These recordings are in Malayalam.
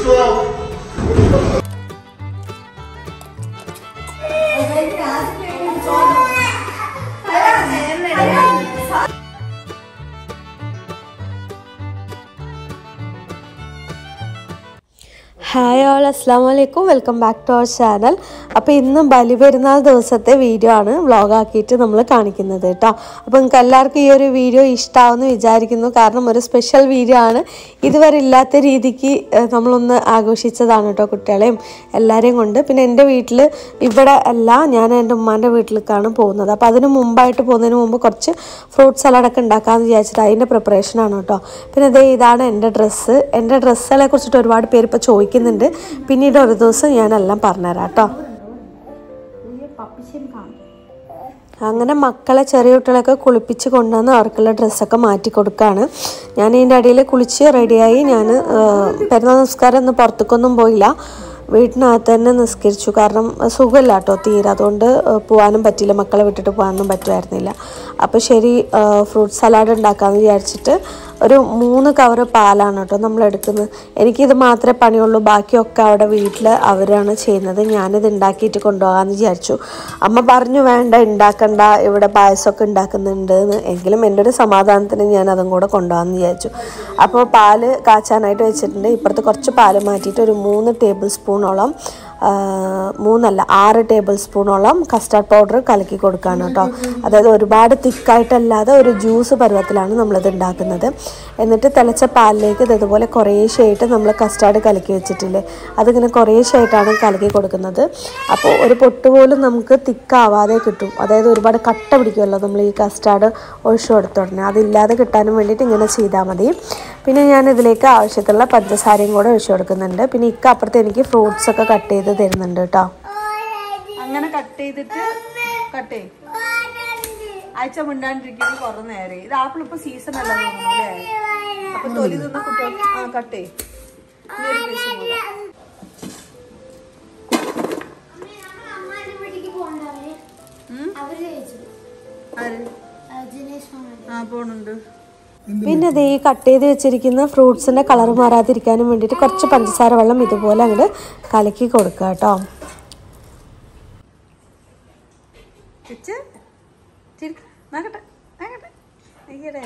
ഹായ് ഓൾ അസ്സാം വലൈക്കും welcome back to our channel അപ്പോൾ ഇന്ന് ബലി പെരുന്നാൾ ദിവസത്തെ വീഡിയോ ആണ് വ്ളോഗാക്കിയിട്ട് നമ്മൾ കാണിക്കുന്നത് കേട്ടോ അപ്പോൾ നിങ്ങൾക്ക് എല്ലാവർക്കും ഈ ഒരു വീഡിയോ ഇഷ്ടമാവുമെന്ന് വിചാരിക്കുന്നു കാരണം ഒരു സ്പെഷ്യൽ വീഡിയോ ആണ് ഇതുവരെ ഇല്ലാത്ത രീതിക്ക് ഏഹ്, നമ്മളൊന്ന് ആഘോഷിച്ചതാണ് കേട്ടോ കുട്ടികളെയും എല്ലാവരെയും കൊണ്ട് പിന്നെ എൻ്റെ വീട്ടിൽ ഇവിടെ അല്ല ഞാൻ എൻ്റെ ഉമ്മാൻ്റെ വീട്ടിലേക്കാണ് പോകുന്നത് അപ്പോൾ അതിന് മുമ്പായിട്ട് പോകുന്നതിന് മുമ്പ് കുറച്ച് ഫ്രൂട്ട് സലാഡൊക്കെ ഉണ്ടാക്കാമെന്ന് വിചാരിച്ചിട്ട് അതിൻ്റെ പ്രിപ്പറേഷനാണ് കേട്ടോ പിന്നെ ഇതേ ഇതാണ് എൻ്റെ ഡ്രസ്സ് എൻ്റെ ഡ്രസ്സുകളെ കുറിച്ചിട്ട് ഒരുപാട് പേര് ഇപ്പോൾ ചോദിക്കുന്നുണ്ട് പിന്നീട് ഒരു ദിവസം ഞാനെല്ലാം പറഞ്ഞുതരാം കേട്ടോ അങ്ങനെ മക്കളെ ചെറിയ കുട്ടികളെയൊക്കെ കുളിപ്പിച്ച് കൊണ്ടുവന്ന് അവർക്കുള്ള ഡ്രസ്സൊക്കെ മാറ്റി കൊടുക്കുകയാണ് ഞാൻ ഇതിൻ്റെ ഇടയിൽ കുളിച്ച് റെഡിയായി ഞാൻ പെരുന്നാൾ നിസ്കാരം ഒന്നും പുറത്തേക്കൊന്നും പോയില്ല വീട്ടിനകത്ത് തന്നെ നിസ്കരിച്ചു കാരണം സുഖമില്ല കേട്ടോ തീരെ അതുകൊണ്ട് ഏഹ്, പോകാനും പറ്റിയില്ല മക്കളെ വിട്ടിട്ട് പോകാനൊന്നും പറ്റുമായിരുന്നില്ല അപ്പോൾ ശരി ഫ്രൂട്ട് സലാഡ് ഉണ്ടാക്കാമെന്ന് വിചാരിച്ചിട്ട് ഒരു മൂന്ന് കവറ് പാലാണ് കേട്ടോ നമ്മൾ എടുക്കുന്നത് എനിക്കിത് മാത്രമേ പണിയുള്ളൂ ബാക്കിയൊക്കെ അവിടെ വീട്ടിൽ അവരാണ് ചെയ്യുന്നത് ഞാനിത് ഉണ്ടാക്കിയിട്ട് കൊണ്ടുപോകാമെന്ന് വിചാരിച്ചു അമ്മ പറഞ്ഞു വേണ്ട ഉണ്ടാക്കണ്ട ഇവിടെ പായസമൊക്കെ ഉണ്ടാക്കുന്നുണ്ട് എന്ന് എങ്കിലും എൻ്റെ ഒരു സമാധാനത്തിന് ഞാൻ അതും കൂടെ കൊണ്ടുപോകാമെന്ന് വിചാരിച്ചു അപ്പോൾ പാല് കാച്ചാനായിട്ട് വെച്ചിട്ടുണ്ട് ഇപ്പുറത്ത് കുറച്ച് പാല് മാറ്റിയിട്ട് ഒരു മൂന്ന് ടേബിൾ സ്പൂണോളം ആ, മൂന്നല്ല ആറ് ടേബിൾ സ്പൂണോളം കസ്റ്റാർഡ് പൗഡർ കലക്കി കൊടുക്കുകയാണ് കേട്ടോ അതായത് ഒരുപാട് തിക്കായിട്ടല്ലാതെ ഒരു ജ്യൂസ് പരുവത്തിലാണ് നമ്മളിത് ഉണ്ടാക്കുന്നത് എന്നിട്ട് തിളച്ച പാലിലേക്ക് ഇത് ഇതുപോലെ കുറേശ്ശായിട്ട് നമ്മൾ കസ്റ്റാർഡ് കലക്കി വെച്ചിട്ടില്ലേ അതിങ്ങനെ കുറേശ്ശായിട്ടാണ് കലക്കി കൊടുക്കുന്നത് അപ്പോൾ ഒരു പൊട്ട് പോലും നമുക്ക് തിക്കാവാതെ കിട്ടും അതായത് ഒരുപാട് കട്ട പിടിക്കുമല്ലോ നമ്മൾ ഈ കസ്റ്റാർഡ് ഒഴിച്ചു കൊടുത്തോടനെ അതില്ലാതെ കിട്ടാനും വേണ്ടിയിട്ട് ഇങ്ങനെ ചെയ്താൽ മതി പിന്നെ ഞാൻ ഇതിലേക്ക് ആവശ്യത്തിലുള്ള പഞ്ചസാരയും കൂടെ ഒഴിച്ചു കൊടുക്കുന്നുണ്ട് പിന്നെ ഇക്ക അപ്പുറത്ത് എനിക്ക് ഫ്രൂട്ട്സ് ഒക്കെ കട്ട് ചെയ്ത് തരുന്നുണ്ട് കേട്ടോ അങ്ങനെ കട്ട് ചെയ്തിട്ട് കട്ട് ചെയ്യും ആഴ്ച മിണ്ടാണ്ടിരിക്കുന്നത് കുറെ നേരെ ഇത് ആപ്പിൾ ഇപ്പൊ സീസൺ അല്ല തോന്നുന്നു അല്ലേ അപ്പൊ തൊലി തിന്ന കുട്ടികൾ ആ കട്ട് ചെയ്യും ഇനി ഒരു പീസും കൂടെ ആര് ആ പോണുണ്ട് പിന്നെ ഇത് ഈ കട്ട് ചെയ്ത് വെച്ചിരിക്കുന്ന ഫ്രൂട്ട്സിന്റെ കളർ മാറാതിരിക്കാനും വേണ്ടിയിട്ട് കുറച്ച് പഞ്ചസാര വെള്ളം ഇതുപോലെ അങ്ങോട്ട് കലക്കി കൊടുക്കുക കേട്ടോ വെച്ച് ചിരിക്ക്. നോക്കട്ടെ നോക്കട്ടെ അയ്യടേ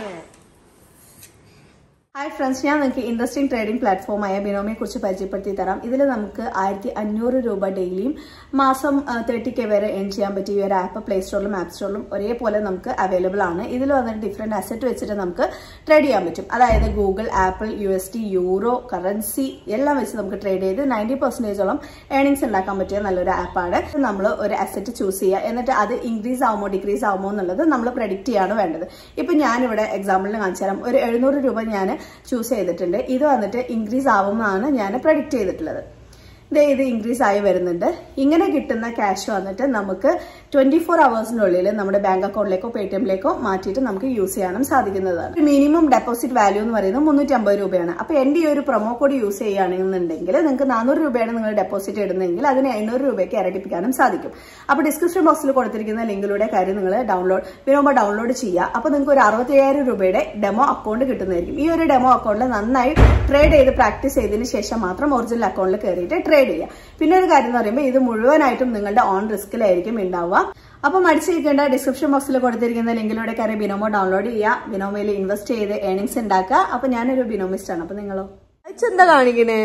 ഹായ് ഫ്രണ്ട്സ് ഞാൻ നിങ്ങൾക്ക് ഇൻട്രസ്റ്റിംഗ് ട്രേഡിംഗ് പ്ലാറ്റ്ഫോമായ ബിനോമിയെ കുറിച്ച് പരിചയപ്പെടുത്തി തരാം ഇതിൽ നമുക്ക് ആയിരത്തി അഞ്ഞൂറ് രൂപ ഡെയിലിയും മാസം തേർട്ടി കെ വരെ എൺ ചെയ്യാൻ പറ്റിയ ഈ ഒരു ആപ്പ് പ്ലേ സ്റ്റോറിലും ആപ്പ് സ്റ്റോറിലും ഒരേപോലെ നമുക്ക് അവൈലബിൾ ആണ് ഇതിൽ വന്നിട്ട് ഡിഫറെന്റ് അസറ്റ് വെച്ചിട്ട് നമുക്ക് ട്രേഡ് ചെയ്യാൻ പറ്റും അതായത് Google Apple U S T euro currency എല്ലാം വെച്ച് നമുക്ക് ട്രേഡ് ചെയ്ത് നയൻറ്റി പെർസെൻറ്റേജോളം ഏണിങ്സ് ഉണ്ടാക്കാൻ പറ്റിയ നല്ലൊരു ആപ്പാണ് നമ്മൾ ഒരു അസറ്റ് ചൂസ് ചെയ്യുക എന്നിട്ട് അത് ഇൻക്രീസ് ആവുമോ ഡിക്രീസ് ആവുമോ എന്നുള്ളത് നമ്മൾ പ്രഡിക്റ്റ് ചെയ്യാണ് വേണ്ടത് ഇപ്പൊ ഞാനിവിടെ എക്സാമ്പിളിന് കാണിച്ചു തരാം ഒരു എഴുന്നൂറ് രൂപ ഞാൻ ചൂസ് ചെയ്തിട്ടുണ്ട് ഇത് വന്നിട്ട് ഇൻക്രീസ് ആവുമെന്നാണ് ഞാൻ പ്രഡിക്റ്റ് ചെയ്തിട്ടുള്ളത് ദേ ഇത് ഇൻക്രീസ് ആയി വരുന്നുണ്ട് ഇങ്ങനെ കിട്ടുന്ന ക്യാഷ് വന്നിട്ട് നമുക്ക് ട്വന്റി ഫോർ അവേഴ്സിനുള്ളിൽ നമ്മുടെ ബാങ്ക് അക്കൗണ്ടിലേക്കോ പേ ടി എമ്മിലേക്കോ മാറ്റിയിട്ട് നമുക്ക് യൂസ് ചെയ്യാനും സാധിക്കുന്നതാണ് മിനിമം ഡെപ്പോസിറ്റ് വാല്യൂ എന്ന് പറയുന്നത് മുന്നൂറ്റി അമ്പത് രൂപയാണ് അപ്പൊ എന്റെ ഈ ഒരു പ്രൊമോ കോഡ് യൂസ് ചെയ്യുകയാണെന്നുണ്ടെങ്കിൽ നിങ്ങൾക്ക് നാനൂറ് രൂപയാണ് നിങ്ങൾ ഡെപ്പോസിറ്റ് ഇടുന്നതെങ്കിൽ അതിന് എണ്ണൂറ് രൂപയ്ക്ക് ഇരട്ടിപ്പിക്കാനും സാധിക്കും അപ്പൊ ഡിസ്ക്രിപ്ഷൻ ബോക്സിൽ കൊടുത്തിരിക്കുന്ന ലിങ്കിലൂടെ കാര്യം നിങ്ങൾ ഡൗൺലോഡ് വിനോമ ഡൗൺലോഡ് ചെയ്യുക അപ്പൊ നിങ്ങൾക്ക് ഒരു അറുപത്തിയ്യായിരം രൂപയുടെ ഡെമോ അക്കൗണ്ട് കിട്ടുന്നതായിരിക്കും ഈ ഒരു ഡെമോ അക്കൗണ്ടിൽ നന്നായി ട്രേഡ് ചെയ്ത് പ്രാക്ടീസ് ചെയ്തതിന് ശേഷം മാത്രം ഒറിജിനൽ അക്കൗണ്ടിൽ കയറിയിട്ട് ട്രേഡ് ചെയ്യുക പിന്നെ ഒരു കാര്യം എന്ന് പറയുമ്പോൾ ഇത് മുഴുവനായിട്ടും നിങ്ങളുടെ ഓൺ റിസ്കിലായിരിക്കും ഉണ്ടാവുക അപ്പൊ മടിച്ചിരിക്കേണ്ട ഡിസ്ക്രിപ്ഷൻ ബോക്സിൽ കൊടുത്തിരിക്കുന്ന ലിങ്കിലൂടെ കയറി ബിനോമോ ഡൗൺലോഡ് ചെയ്യുക ബിനോമയിൽ ഇൻവെസ്റ്റ് ചെയ്ത് ഏണിങ്സ് ഉണ്ടാക്കുക അപ്പൊ ഞാനൊരു ബിനോമിസ്റ്റ് ആണ് അപ്പൊ നിങ്ങളോ എന്താ കാണിക്കണേ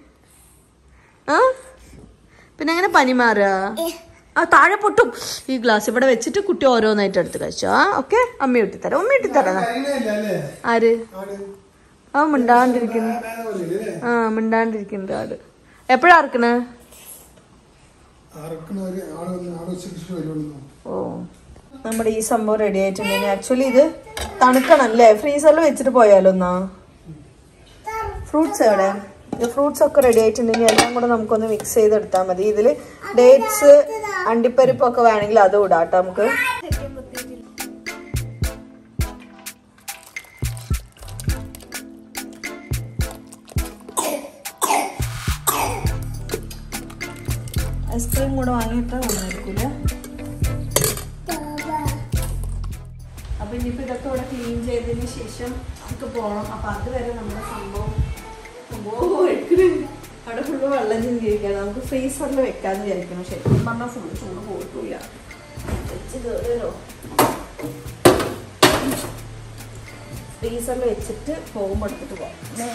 ആ പിന്നെ എങ്ങനെ പനി മാറുക ആ താഴെ പൊട്ടും ഈ ഗ്ലാസ് ഇവിടെ വെച്ചിട്ട് കുട്ടി ഓരോന്നായിട്ട് എടുത്ത് കഴിച്ചോ ആ ഓക്കെ അമ്മ ഇട്ടിത്തരാം ഉമ്മ ഇട്ടിത്തരാം ആര് ആ മിണ്ടാണ്ടിരിക്കുന്നു ആ മിണ്ടാണ്ടിരിക്കുന്നുണ്ട് ആട് എപ്പോഴാ ഇറക്കണേ ഓ നമ്മുടെ ഈ സംഭവം റെഡി ആയിട്ടുണ്ടെങ്കിൽ ആക്ച്വലി ഇത് തണുക്കണം അല്ലേ ഫ്രീസറിൽ വെച്ചിട്ട് പോയാലോ എന്നാ ഫ്രൂട്ട്സ് എവിടെ ഇത് ഫ്രൂട്ട്സ് ഒക്കെ റെഡി ആയിട്ടുണ്ടെങ്കിൽ എല്ലാം കൂടെ നമുക്കൊന്ന് മിക്സ് ചെയ്തെടുത്താൽ മതി ഇതിൽ ഡേറ്റ്സ് അണ്ടിപ്പരിപ്പൊക്കെ വേണമെങ്കിൽ അതും ഇടാം കേട്ടോ നമുക്ക് ഐസ്ക്രീം കൂടെ വാങ്ങിയിട്ട് വന്നിരിക്കൂല അപ്പൊ ഇനിയിപ്പോ ഇതൊക്കെ ഇവിടെ ക്ലീൻ ചെയ്തതിന് ശേഷം നമുക്ക് പോകണം അപ്പൊ അതുവരെ നമ്മുടെ സംഭവം സംഭവം എടുക്കണ്. അവിടെ ഇവിടെ ഫുള്ള് വെള്ളം ചിന്തിരിക്കണം നമുക്ക് ഫ്രീസറിൽ വെക്കാന്ന് വിചാരിക്കണം ശരിക്കും പറഞ്ഞാൽ ഫുള്ള് ചൂട് പോയിട്ടില്ല വെച്ച് കയറിയോ ഫ്രീസറിൽ വെച്ചിട്ട് പോകുമ്പോൾ എടുത്തിട്ട് പോവാം ല്ലേ?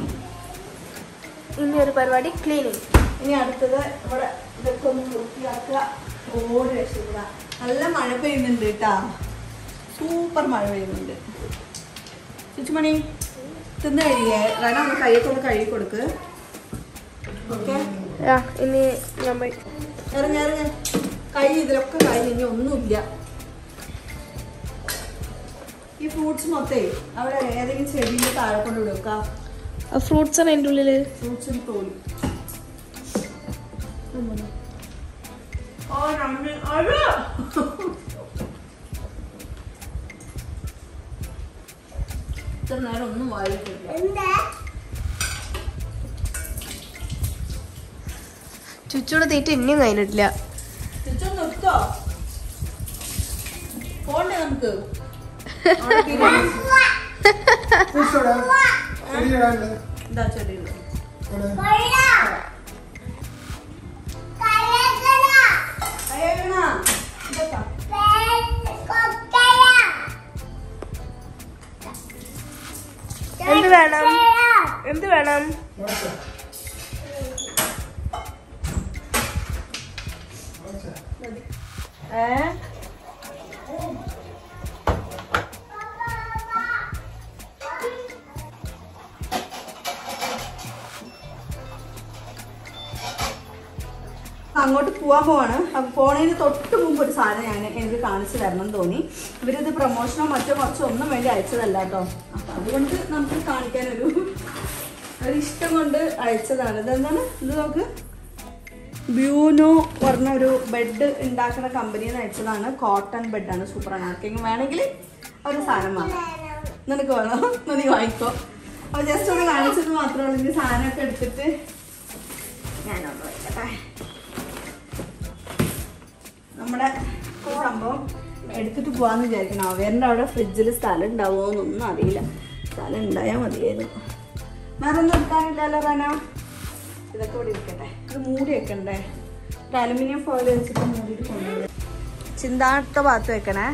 ഇനി ഒരു പരിപാടി ക്ലീനിങ് ഇനി അടുത്തത് ഇവിടെ ഇതൊക്കെ ഒന്ന് വൃത്തിയാക്കുക ഓടി രക്ഷപ്പെടുക നല്ല മഴ പെയ്യുന്നുണ്ട് കേട്ടാ സൂപ്പർ മഴ പെയ്യുന്നുണ്ട് ചുച്ചുമണി തിന്ന് കഴിയേ കാരണം ഒന്ന് കൈയൊക്കെ ഒന്ന് കഴുകി കൊടുക്ക് ഓക്കെ ഇനി നമ്മൾ ഇറങ്ങി ഇറങ്ങി കൈ ഇതിലൊക്കെ കഴിഞ്ഞ് ഇനി ഒന്നുമില്ല ഈ ഫ്രൂട്ട്സ് മൊത്തേ അവിടെ ഏതെങ്കിലും ചെടീൻ്റെ താഴെ കൊണ്ട് വിടുക ഫ്രൂട്ട്സ് ആണ് എൻ്റെ ഉള്ളില് ഫ്രൂട്ട്സിന് തോലി ഓ നമ്മ അഴ ഇത്ര നേരം ഒന്നും വായിട്ടില്ല ചുച്ചൂടെ തീറ്റ ഇനിയും കഴിഞ്ഞിട്ടില്ല ചുറ്റും നിർത്തോ പോണ്ടേ നമുക്ക് അവിടെ ബിരിയാണി. എന്താ ചെടിയുള്ളത് അയ്യണ്ണ ഇതൊക്കെ എന്ത് വേണം എന്ത് വേണം ഏ അങ്ങോട്ട് പോവാൻ പോവാണ് അപ്പൊ പോണതിന് തൊട്ട് മുമ്പ് ഒരു സാധനം ഞാൻ എനിക്ക് കാണിച്ചു തരണം എന്ന് തോന്നി ഇവരിത് പ്രൊമോഷനോ മറ്റോ മറിച്ചോ ഒന്നും വേണ്ടി അയച്ചതല്ല കേട്ടോ അപ്പൊ അതുകൊണ്ട് നമുക്ക് കാണിക്കാനൊരു ഒരു ഇഷ്ടം കൊണ്ട് അയച്ചതാണ് ഇതെന്താണ് ഇത് നോക്ക് ബ്യൂനോ പറഞ്ഞ ഒരു ബെഡ് ഉണ്ടാക്കുന്ന കമ്പനിയിൽ നിന്ന് അയച്ചതാണ് കോട്ടൺ ബെഡാണ് സൂപ്പറാണ് ആർക്കെങ്കിലും വേണമെങ്കിൽ ഒരു സാധനം വാങ്ങാം നിനക്ക് വേണോ എന്നാ നീ വാങ്ങിക്കോ അപ്പോൾ ജസ്റ്റ് ഒന്ന് കാണിച്ചത് മാത്രമേ ഉള്ളൂ ഇനി സാധനമൊക്കെ എടുത്തിട്ട് ഞാനൊന്ന് വെക്കട്ടെ നമ്മുടെ ഈ സംഭവം എടുത്തിട്ട് പോവാന്ന് വിചാരിക്കണം അവരുടെ അവിടെ ഫ്രിഡ്ജിൽ സ്ഥലം ഉണ്ടാവുമോ എന്നൊന്നും അറിയില്ല സ്ഥലം ഉണ്ടായാൽ മതിയായിരുന്നു വേറെ ഒന്നും എടുക്കാനില്ലല്ലോ റന ഇതൊക്കെ ഇവിടെ ഇരിക്കട്ടെ ഇത് മൂടി വെക്കണ്ടേ ഒരു അലുമിനിയം ഫോയിൽ വെച്ചിട്ട് മൂടിയിട്ട് കൊണ്ടുപോയി ചിന്താത്ത ഭാഗത്ത് വെക്കണേ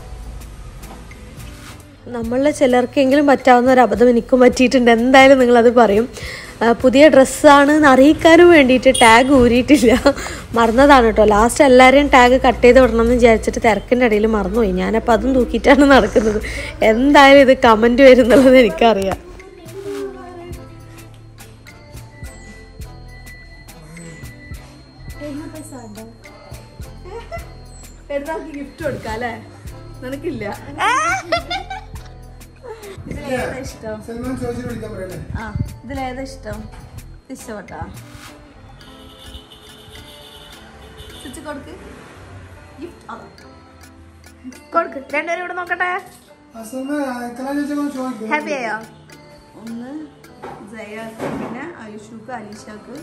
നമ്മളിൽ ചിലർക്കെങ്കിലും പറ്റാവുന്ന ഒരു അബദ്ധം എനിക്കും പറ്റിയിട്ടുണ്ട് എന്തായാലും നിങ്ങളത് പറയും ആ, പുതിയ ഡ്രസ്സാണ് എന്ന് അറിയിക്കാനും വേണ്ടിയിട്ട് ടാഗ് ഊരിയിട്ടില്ല മറന്നതാണ് കേട്ടോ ലാസ്റ്റ് എല്ലാവരെയും ടാഗ് കട്ട് ചെയ്ത് വിടണം എന്ന് വിചാരിച്ചിട്ട് തിരക്കിൻ്റെ ഇടയിൽ മറന്നുപോയി ഞാനപ്പോൾ അതും തൂക്കിയിട്ടാണ് നടക്കുന്നത് എന്തായാലും ഇത് കമൻറ്റ് വരുന്നുള്ളത് എനിക്കറിയാം പെരുന്നാൾക്ക് ഗിഫ്റ്റ് കൊടുക്കാം അല്ലേ നിനക്കില്ല ഇതിലേതാ ഇഷ്ടം സൽമാൻ ചോദിച്ചു വിളിക്കാൻ പറയല്ലേ ആ ഇതിലേതാ ഇഷ്ടം ഇത് ഇഷ്ടപ്പെട്ടാ സ്വിച്ച് കൊടുക്ക് ഗിഫ്റ്റ് അതാ കൊടുക്ക് രണ്ടുപേരും ഇവിടെ നോക്കട്ടെ സൽമാൻ കലാ ചോദിച്ചാൽ ചോദിക്കും ഹാപ്പി ആയോ ഒന്ന് ജയാക്ക് പിന്നെ ഐഷുക്ക് അലീഷക്ക്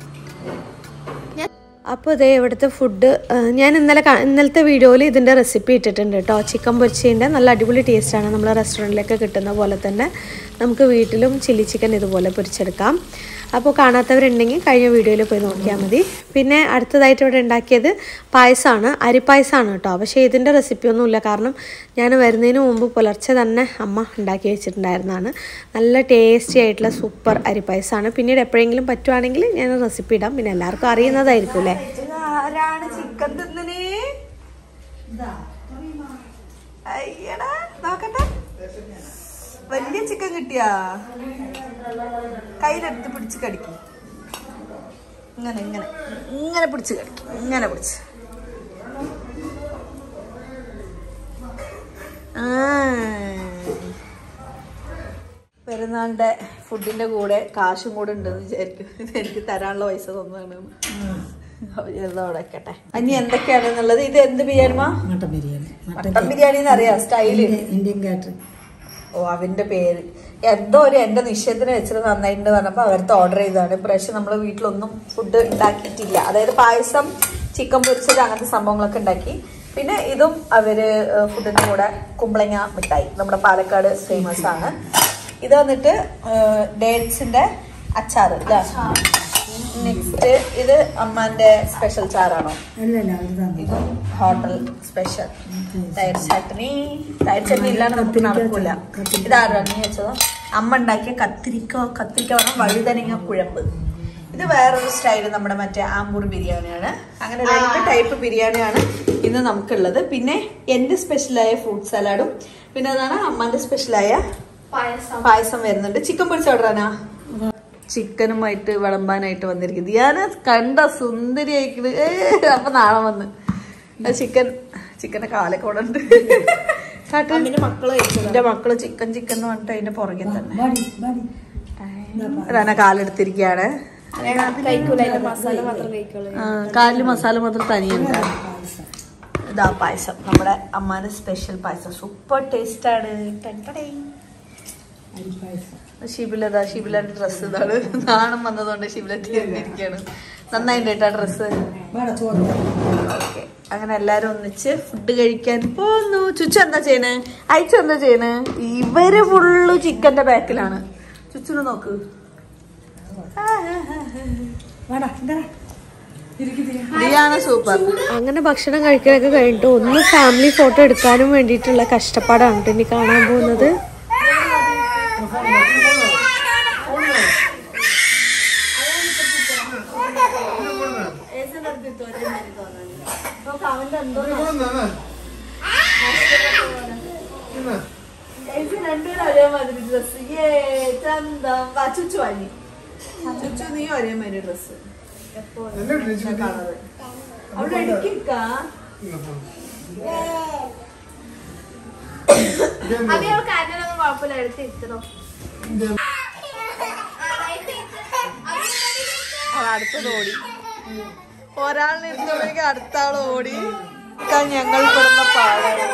അപ്പോൾ ഇതേ ഇവിടുത്തെ ഫുഡ് ഞാൻ ഇന്നലെ കാ- ഇന്നലത്തെ വീഡിയോയിൽ ഇതിൻ്റെ റെസിപ്പി ഇട്ടിട്ടുണ്ട് കേട്ടോ ചിക്കൻ പൊരിച്ചതിൻ്റെ നല്ല അടിപൊളി ടേസ്റ്റാണ് നമ്മൾ റെസ്റ്റോറൻറ്റിലൊക്കെ കിട്ടുന്ന പോലെ തന്നെ നമുക്ക് വീട്ടിലും ചില്ലി ചിക്കൻ ഇതുപോലെ പൊരിച്ചെടുക്കാം അപ്പോൾ കാണാത്തവരുണ്ടെങ്കിൽ കഴിഞ്ഞ വീഡിയോയിൽ പോയി നോക്കിയാൽ മതി പിന്നെ അടുത്തതായിട്ട് ഇവിടെ ഉണ്ടാക്കിയത് പായസമാണ് അരിപ്പായസമാണ് കേട്ടോ പക്ഷേ ഇതിൻ്റെ റെസിപ്പി ഒന്നുമില്ല കാരണം ഞാൻ വരുന്നതിന് മുമ്പ് പുലർച്ചെ തന്നെ അമ്മ ഉണ്ടാക്കി വെച്ചിട്ടുണ്ടായിരുന്നതാണ് നല്ല ടേസ്റ്റി ആയിട്ടുള്ള സൂപ്പർ അരിപ്പായസമാണ് പിന്നീട് എപ്പോഴെങ്കിലും പറ്റുവാണെങ്കിൽ ഞാൻ റെസിപ്പി ഇടാം പിന്നെ എല്ലാവർക്കും അറിയുന്നതായിരിക്കും അല്ലേ ആരാണ് ചിക്കൻ തിന്നണേ അയ്യടാ നോക്കട്ടെ വലിയ ചിക്കൻ കിട്ടിയാ കയ്യിലെടുത്ത് പിടിച്ച് കടിക്കും ഇങ്ങനെ ഇങ്ങനെ ഇങ്ങനെ പിടിച്ച് കടിക്കും ഇങ്ങനെ പിടിച്ച് ആ. പെരുന്നാളിന്റെ ഫുഡിന്റെ കൂടെ കാശും കൂടെ ഉണ്ടെന്ന് വിചാരിക്കും ഇത് എനിക്ക് തരാനുള്ള പൈസ തന്നാണ് അവിടെ വെക്കട്ടെ ഇനി എന്തൊക്കെയാണെന്നുള്ളത് ഇത് എന്ത് ബിരിയാണിമാ മട്ടൻ ബിരിയാണി മട്ടൻ ബിരിയാണി എന്നറിയാം സ്റ്റൈല് ഇന്ത്യൻ കാറ്ററിംഗ് ഓ അവന്റെ പേര് എന്തോ ഒരു എന്റെ നിശ്ചയത്തിന് വെച്ചിട്ട് നന്നായിട്ടുണ്ട് പറഞ്ഞപ്പോ അവരത്തെ ഓർഡർ ചെയ്തതാണ് ഇപ്രാവശ്യം നമ്മൾ വീട്ടിലൊന്നും ഫുഡ് ഉണ്ടാക്കിയിട്ടില്ല അതായത് പായസം ചിക്കൻ പൊരിച്ചത് അങ്ങനത്തെ സംഭവങ്ങളൊക്കെ ഉണ്ടാക്കി പിന്നെ ഇതും അവര് ഫുഡിന്റെ കൂടെ കുമ്പളങ്ങ മിഠായി നമ്മുടെ പാലക്കാട് ഫേമസ് ആണ് ഇത് വന്നിട്ട് ഡേറ്റ്സിന്റെ അച്ചാറ് ഇതാ നെക്സ്റ്റ് ഇത് അമ്മാന്റെ സ്പെഷ്യൽ ചാറാണോ ഇതും ഹോട്ടൽ സ്പെഷ്യൽ തൈര് ചട്നി തൈര് ചട്നി ഇല്ലാണ്ട് നമുക്ക് നടക്കൂല ഇതാരാണ് നീ വെച്ചതോ അമ്മ ഉണ്ടാക്കിയ കത്തിരിക്ക കത്തിരിക്ക പറഞ്ഞ വഴുതനങ്ങ കുഴമ്പ് ഇത് വേറൊരു സ്റ്റൈല് നമ്മുടെ മറ്റേ ആമ്പൂർ ബിരിയാണിയാണ് അങ്ങനെ രണ്ട് ടൈപ്പ് ബിരിയാണിയാണ് ഇന്ന് നമുക്കുള്ളത് പിന്നെ എന്റെ സ്പെഷ്യലായ ഫ്രൂട്ട് സലാഡും പിന്നെ അതാണ് അമ്മാന്റെ സ്പെഷ്യലായ പായസം വരുന്നുണ്ട് ചിക്കൻ പൊരിച്ചോടാനാ ചിക്കനുമായിട്ട് വിളമ്പാനായിട്ട് വന്നിരിക്കുന്നത് ഞാൻ കണ്ട സുന്ദരിയായിക്കണ് ഏ അപ്പൊ നാളെ വന്ന് ചിക്കൻ ചിക്കന്റെ കാലൊക്കെ ഇവിടെ ഉണ്ട് കാട്ട് എന്റെ മക്കള് ചിക്കൻ ചിക്കൻ എന്ന് പറഞ്ഞിട്ട് അതിന്റെ പുറകെ തന്നെ അതാണ് കാലെടുത്തിരിക്കുകയാണ് കഴിക്കൂല അതിന്റെ മസാല മാത്രം കഴിക്കുള്ളൂ ആ, കാലില് മസാല മാത്രം തനിയുണ്ട് ഇതാ പായസം നമ്മുടെ അമ്മാന്റെ സ്പെഷ്യൽ പായസം സൂപ്പർ ടേസ്റ്റ് ആണ് ടൻടടേ. ഷിബിലതാ ഷിബിലന്റെ ഡ്രസ്സ് ഇതാണ് നാണം വന്നതുകൊണ്ട് ഷിബില തീർന്നിരിക്കുകയാണ് നന്നായിട്ട് കേട്ടോ ഡ്രസ്സ് ഓക്കെ അങ്ങനെ എല്ലാരും ഒന്നിച്ച് ഫുഡ് കഴിക്കാൻ പോന്നു ചുച്ചു എന്താ ചെയ്യണേ അയച്ചു എന്താ ചെയ്യണേ ഇവര് ഫുള്ള് ചിക്കന്റെ ബാക്കിലാണ് ചുച്ചുന് നോക്ക് ഇതാണ് സൂപ്പർ അങ്ങനെ ഭക്ഷണം കഴിക്കലൊക്കെ കഴിഞ്ഞിട്ട് ഒന്ന് ഫാമിലി ഫോട്ടോ എടുക്കാനും വേണ്ടിയിട്ടുള്ള കഷ്ടപ്പാടാണ് ട്ടോ ഇനി കാണാൻ പോകുന്നത് രണ്ടുപേരും ഒരേ മാതിരി ഡ്രസ് ഏ ചന്തം വാ, ചുച്ചു വാങ്ങി ചുച്ചു നീ ഒരേ മാതിരി ഡ്രസ് കളറ് അവിടെ എടുക്കിക്കാ അതിനൊക്കെ അതിനൊന്നും കുഴപ്പമില്ല എടുത്ത് ഇത്തരോ അവൾ അടുത്തത് ഓടി ഒരാളിനെ ഇരുന്നപ്പോഴേക്കും അടുത്ത ആൾ ഓടി ഇക്കാ ഞങ്ങൾ പെടുന്ന പാടാണ്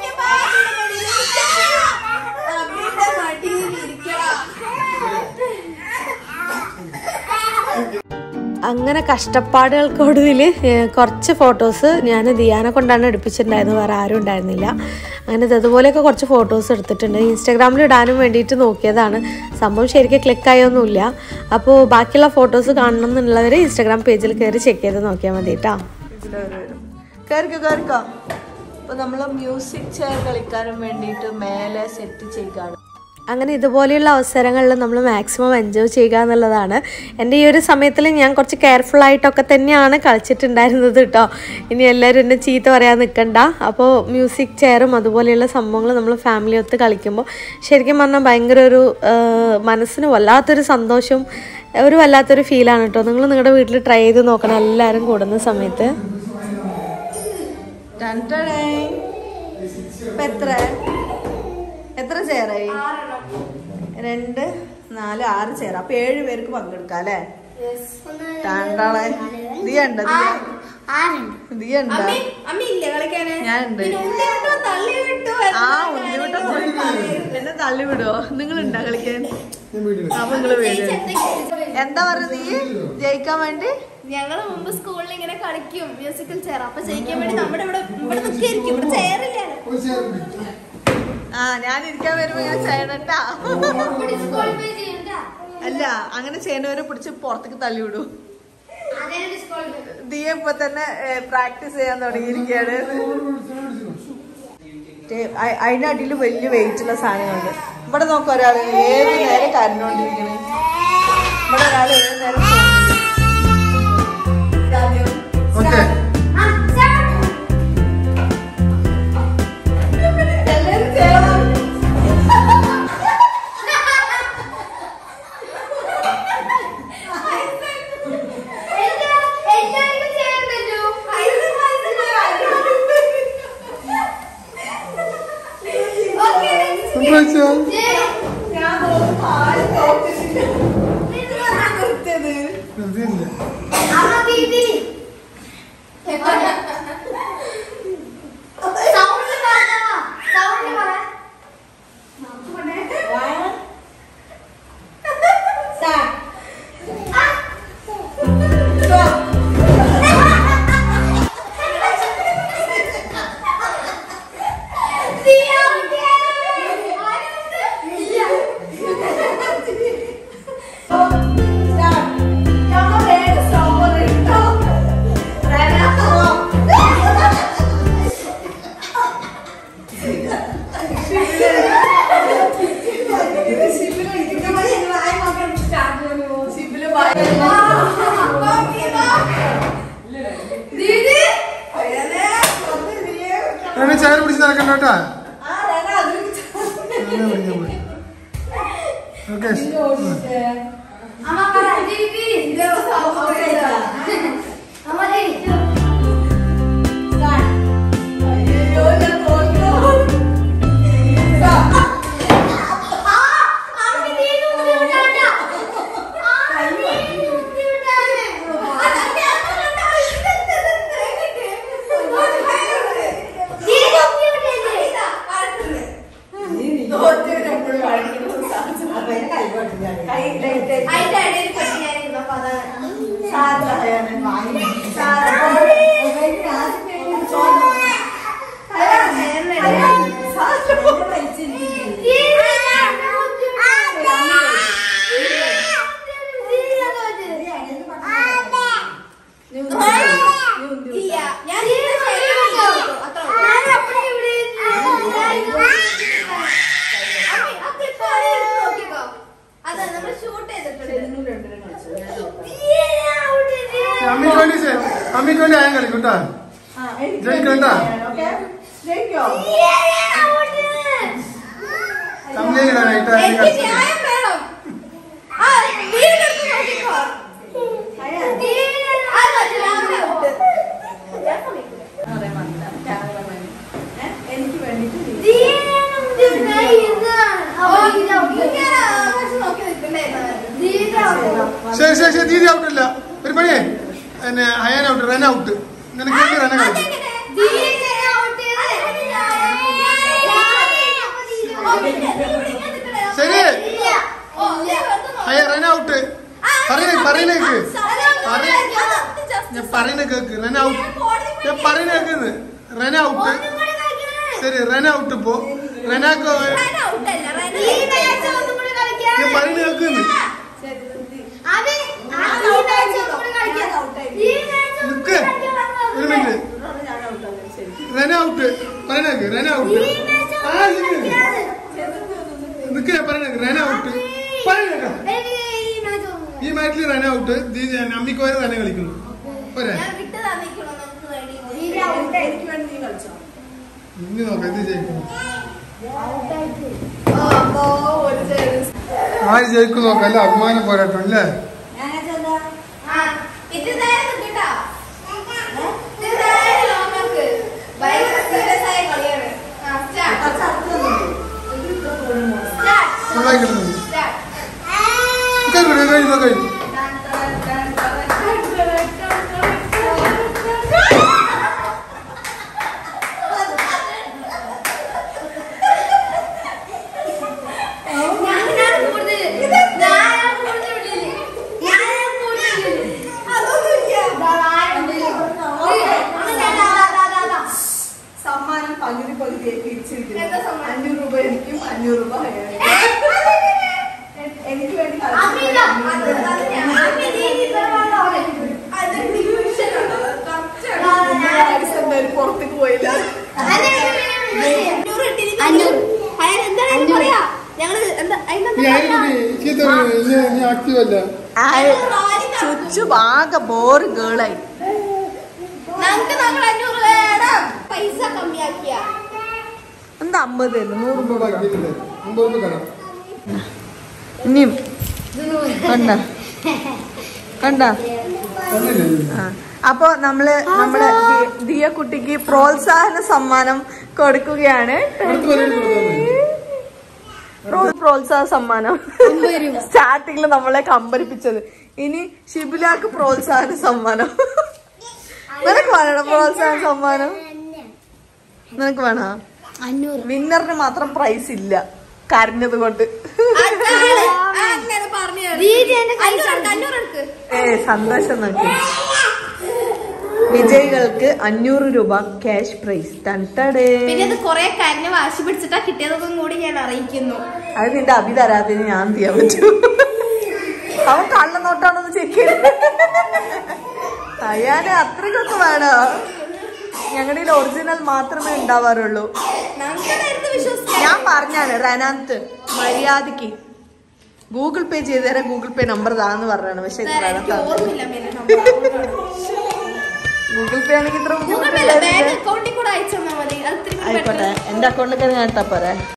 അങ്ങനെ കഷ്ടപ്പാടുകൾക്കൊടുവിൽ കുറച്ച് ഫോട്ടോസ് ഞാൻ ദിയാനെ കൊണ്ടാണ് എടുപ്പിച്ചിട്ടുണ്ടായിരുന്നത് വേറെ ആരും ഉണ്ടായിരുന്നില്ല അങ്ങനെ ഇത് അതുപോലെയൊക്കെ കുറച്ച് ഫോട്ടോസ് എടുത്തിട്ടുണ്ട് ഇൻസ്റ്റാഗ്രാമിൽ ഇടാനും വേണ്ടിയിട്ട് നോക്കിയതാണ് സംഭവം ശരിക്കും ക്ലിക്കായൊന്നുമില്ല അപ്പോൾ ബാക്കിയുള്ള ഫോട്ടോസ് കാണണം എന്നുള്ളവർ ഇൻസ്റ്റാഗ്രാം പേജിൽ കയറി ചെക്ക് ചെയ്ത് നോക്കിയാൽ മതി കേട്ടോ കയറിക്കോ കയറിക്കോ അപ്പൊ നമ്മള് മ്യൂസിക് ചെയർ കളിക്കാനും വേണ്ടിയിട്ട് മേലെ സെറ്റ് ചെയ്യുകയാണ് അങ്ങനെ ഇതുപോലെയുള്ള അവസരങ്ങളിൽ നമ്മൾ മാക്സിമം എൻജോയ് ചെയ്യുക എന്നുള്ളതാണ് എൻ്റെ ഈ ഒരു സമയത്തിൽ ഞാൻ കുറച്ച് കെയർഫുൾ ആയിട്ടൊക്കെ തന്നെയാണ് കളിച്ചിട്ടുണ്ടായിരുന്നത് കേട്ടോ ഇനി എല്ലാവരും എന്നെ ചീത്ത പറയാൻ നിൽക്കണ്ട അപ്പോൾ മ്യൂസിക് ചെയറും അതുപോലെയുള്ള സംഭവങ്ങൾ നമ്മൾ ഫാമിലി ഒത്ത് കളിക്കുമ്പോൾ ശരിക്കും പറഞ്ഞാൽ ഭയങ്കര ഒരു ആ, മനസ്സിന് വല്ലാത്തൊരു സന്തോഷവും ഒരു വല്ലാത്തൊരു ഫീലാണ് കേട്ടോ നിങ്ങൾ നിങ്ങളുടെ വീട്ടിൽ ട്രൈ ചെയ്ത് നോക്കണം എല്ലാവരും കൂടുന്ന സമയത്ത് ടൻടടേ. ഇപ്പൊ എത്ര എത്ര ചെയറായി രണ്ട് നാല് ആറ് ചെയർ അപ്പൊ ഏഴ് പേർക്ക് പങ്കെടുക്കാം അല്ലേ രണ്ടാളെ ദിയ ഉണ്ടോ ദിയ ദിയ ഉണ്ടോ അമ്മ ഇല്ല കളിക്കാന് ഞാനുണ്ട് തള്ളി വിട്ടു ആ ഉണ്ണിവിട്ട എന്നെ തള്ളി വിടുവോ നിങ്ങൾ ഉണ്ടോ കളിക്കാൻ അപ്പൊ നിങ്ങള് വീട് എന്താ പറയുക നീ ജയിക്കാൻ വേണ്ടി ഞങ്ങള് മുമ്പ് സ്കൂളിൽ ഇങ്ങനെ കളിക്കും മ്യൂസിക്കൽ ചെയർ അപ്പൊ ജയിക്കാൻ വേണ്ടി നമ്മുടെ ഇവിടെ ഇവിടെ നിൽക്കായിരിക്കും ഇവിടെ ചെയറില്ല ആ ഞാൻ ഇരിക്കാൻ വരുമ്പോ ഇങ്ങനെ ചെയ്യണട്ടാ അല്ല അങ്ങനെ ചെയ്യുന്നവരെ പിടിച്ച് പുറത്തേക്ക് തള്ളി വിടും നീ ഇപ്പൊ തന്നെ പ്രാക്ടീസ് ചെയ്യാൻ തുടങ്ങിയിരിക്കുകയാണ് അ- അതിന്റെ അടിയിൽ വലിയ വെയിറ്റ് ഉള്ള സാധനങ്ങളുണ്ട് ഇവിടെ നോക്കാം ഒരാള് ഏത് നേരം കരഞ്ഞോണ്ടിരിക്കണേ ഇവിടെ ഒരാള് ഏത് നേരം ഓക്കെ എല്ലാരും ചെയ്യണം Yeah. അങ്ങനെ ചായ പിടിച്ച് നടക്കണ്ട കേട്ടാ ഓക്കെ അതിന്റെ ഇടയിൽ പെട്ടി ഞാനിരുന്നപ്പോ അതാണ് ഇല്ല ഞാൻ അതെ നമ്മൾ ഷൂട്ട് ചെയ്തിട്ടുണ്ട് അമ്മിക്ക് വേണ്ടി ചെ- അമ്മിക്ക് വേണ്ടി ആയം കളിക്കും കേട്ടാ ജയിക്കണ്ട തമ്മിലിടാനായിട്ട് ആയം എനിക്ക് കളിച്ചു ന്യായം വേണം ആ വീടിനടുത്ത് നോക്കിക്കോ ആ, മതി, രാവിലെ തൊട്ട്. ഓ, ഇങ്ങനെ ആകാശം നോക്കി നിൽക്കണ്ടായിരുന്നു. ശരി ശരി ശരി ദീദി ഔട്ടില്ല ഒരു പണിയേ പിന്നെ അയാൻ ഔട്ട് റൺ ഔട്ട് നിനക്ക് വേണ്ടി റൺ കളിക്കും അതെങ്ങനെ? ദീനെ out ചെയ്ത്. ഓ, പിന്നെ നീ ഇവിടെ ഇങ്ങനെ നിൽക്കണേ. ശരി. ഇല്ല. ഓ, നീ വെറുതെ നോക്ക്. അയ്യ റൺ ഔട്ട് പറയുന്നേ പറയുന്നേക്ക് പറയ ഞാൻ ഞാൻ പറയുന്ന കേക്ക് റൺ ഔട്ട് ഞാൻ പറയുന്ന കേക്കുന്നത് റൺ ഔട്ട് ശരി റൺ ഔട്ട് ഇപ്പോ റനാക്ക് ഞാൻ പറയുന്ന കേക്കുന്നു നിക്ക് ഒരു മിനിറ്റ് റൺ ഔട്ട് പറയുന്നേക്ക് റൺ ഔട്ട് ആ നിക്ക് ഞാൻ പറയുന്നേക്ക് റൺ ഔട്ട് പറയുന്നേക്കാം ഈ മാച്ചിൽ റൺ ഔട്ട് അമ്മിക്ക് വരെ റൺ കളിക്കുന്നു പോരെ ഇനി നോക്കാം ഇത് ജയിക്കുന്നു ആര് ജയിക്കും നോക്കാം അല്ല അഭിമാനം പോരാട്ടം അല്ലേ നന്നായി കിട്ടുന്നു കഴിഞ്ഞു കഴിഞ്ഞു കഴിഞ്ഞു ഞാനാണ് കൂടുതൽ ഞാനാണ് കൂടുതൽ ഉള്ളില് ഞാനാണ് കൂടുതൽ ഉള്ളില് സമ്മാനം പകുതി പകുതി തിരിച്ചിരിക്കുന്നു എന്താ സമ്മാനം? അഞ്ഞൂറ് രൂപ എനിക്കും അഞ്ഞൂറ് രൂപ ഹയാനും. എനിക്ക് വേണ്ടി അമിത അത് അത് ഞാൻ അമിത അത് ഡിവിഷൻ ഡിസംബർ പുറത്തേക്ക് പോയില്ല എന്താണ് പറയാ ഞങ്ങള് എന്താ ഈ ആയിരം ചീത്ത പറഞ്ഞു ഇനി ഇനി ആക്റ്റീവ് അല്ല ചുച്ചു ആകെ ബോർ ഗേളായി ഞങ്ങക്ക് നമ്മൾ അഞ്ഞൂറ് വേണം പൈസ കമ്മിയാക്കിയ എന്താ അമ്പത് തന്നെ നൂറ് മുമ്പ് ബാക്കിയില്ലേ മുമ്പ് മുമ്പ് കാണാം ഇനിയും കണ്ട കണ്ട കണ്ടില്ലേ ആ. അപ്പൊ നമ്മള് നമ്മുടെ ദി- ദിയ കുട്ടിക്ക് പ്രോത്സാഹന സമ്മാനം കൊടുക്കുകയാണ് അടുത്ത പരിപാടി കൊടുത്താൽ മതി പ്രോ- പ്രോത്സാഹന സമ്മാനം സ്റ്റാർട്ടിങ്ങിൽ നമ്മളെ കമ്പരിപ്പിച്ചത് ഇനി ഷിബിലാക്ക് പ്രോത്സാഹന സമ്മാനം നിനക്ക് വേണോ പ്രോത്സാഹന സമ്മാനം നിനക്ക് വേണോ അഞ്ഞൂറ് വിന്നറിന് മാത്രം പ്രൈസ് ഇല്ല കരഞ്ഞത് കൊണ്ട് അങ്ങനെ പറഞ്ഞു അഞ്ഞൂറ് എടുക്ക് ഏ സന്തോഷം നോക്കി വിജയികൾക്ക് അഞ്ഞൂറ് രൂപ ക്യാഷ് പ്രൈസ് തട്ടടേ പിന്നെ അത് കൊറേ കരഞ്ഞ് വാശി പിടിച്ചിട്ടാ കിട്ടിയതൊന്നും കൂടി ഞാൻ അറിയിക്കുന്നു അത് നിന്റെ അഭി തരാത്തിന് ഞാൻ എന്ത് ചെയ്യാൻ പറ്റൂ അവൻ കള്ളനോട്ടാണെന്ന് ചെക്ക് അയ്യാനെ അത്രയ്ക്കൊക്കെ വേണോ ഞങ്ങളുടെ ഒറിജിനൽ മാത്രമേ ഉണ്ടാവാറുള്ളൂ നമുക്കതായിരുന്നു വിശ്വസിക്കാം ഞാൻ പറഞ്ഞാണ് റനാത്ത് മര്യാദക്ക് ഗൂഗിൾ പേ ചെയ്ത് തരാം ഗൂഗിൾ പേ നമ്പർ താന്ന് പറഞ്ഞാണ് പക്ഷെ ഇത്ര തരാം, എനിക്ക് ഓർമ്മയില്ല പിന്നെ number. ഗൂഗിൾ പേ ആണെങ്കിൽ ഇത്ര Google Pay അല്ല, ബുദ്ധിമുട്ടില്ല ബാങ്ക് അക്കൗണ്ടിൽ കൂടെ അയച്ചു തന്നാൽ മതി അത് ഇത്തിരി കൂടി ആയിക്കോട്ടെ എന്റെ അക്കൗണ്ടിലേക്ക് ഞാൻ ഇട്ടാ പോരെ